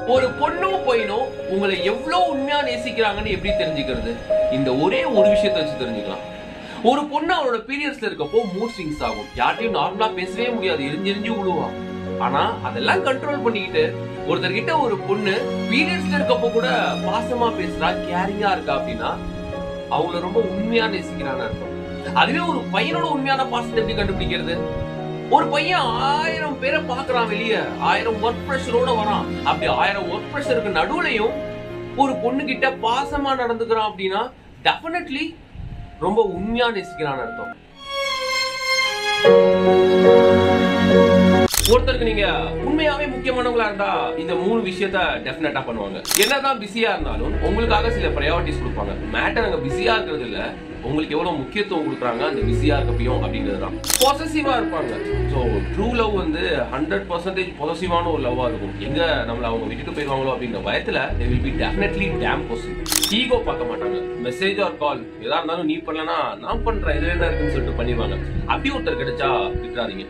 ஒரு பொண்ணும் பையனும் உங்களை எவ்வளவு உண்மையா நேசிக்கிறாங்கன்னு எப்படி தெரிஞ்சுக்கிறது இந்த ஒரே ஒரு விஷயத்தை வச்சு தெரிஞ்சுக்கலாம் ஒரு பொண்ணு அவளோட பீரியட்ஸ்ல இருக்கப்போ மூட் ஸ்விங்ஸ் ஆகும் யார்ட்டையும் நார்மலா பேசவே முடியாது எரிஞ்சு எரிஞ்சு விழுவா ஆனா அதெல்லாம் கண்ட்ரோல் பண்ணிக்கிட்டு ஒருத்தர்கிட்ட ஒரு பொண்ணு பீரியட்ஸ்ல இருக்கப்போ கூட பாசமா பேசுறா கேரிங்கா இருக்கா அப்படின்னா அவங்கள ரொம்ப உண்மையா நேசிக்கிறான்னு அர்த்தம் அதுவே ஒரு பையனோட உண்மையான பாசத்தை எப்படி கண்டுபிடிக்கிறது ஒரு பையன் ஆயிரம் பேரை பாக்குறான் வெளிய ஆயிரம் ஒர்க் ப்ரெஷரோட வரான் அப்படி ஆயிரம் ஒர்க் ப்ரெஷருக்கு நடுவுலயும் ஒரு பொண்ணு கிட்ட பாசமா நடந்துக்கிறான் அப்படின்னா டெஃபினெட்லி ரொம்ப உண்மையா நேசிக்கிறான்னு அர்த்தம் ஒருத்தருக்கு நீங்க உண்மையாவே முக்கியமானவங்களா இருந்தா இந்த மூணு விஷயத்த டெஃபினட்டா பண்ணுவாங்க என்னதான் பிஸியா இருந்தாலும் உங்களுக்காக சில ப்ரையாரிட்டிஸ் கொடுப்பாங்க மேட்டர் அங்க பிஸியா இருக்கிறது இல்ல உங்களுக்கு எவ்வளவு முக்கியத்துவம் கொடுக்குறாங்க அந்த பிஸியா இருக்கப்பையும் அப்படிங்கிறது தான் பொசசிவா இருப்பாங்க ஸோ ட்ரூ லவ் வந்து ஹண்ட்ரட் பர்சன்டேஜ் பொசசிவான ஒரு லவ்வா இருக்கும் எங்க நம்மள அவங்க விட்டுட்டு போயிருவாங்களோ அப்படிங்கிற பயத்துல they will be definitely damn possessive ego பார்க்க மாட்டாங்க மெசேஜ் ஆர் கால் எதா இருந்தாலும் நீ பண்ணலனா நான் பண்றேன் இதுல என்ன இருக்குன்னு சொல்லிட்டு பண்ணிடுவாங்க அப்படி ஒருத்தர் கிடைச்சா விட்டுறாதீங்க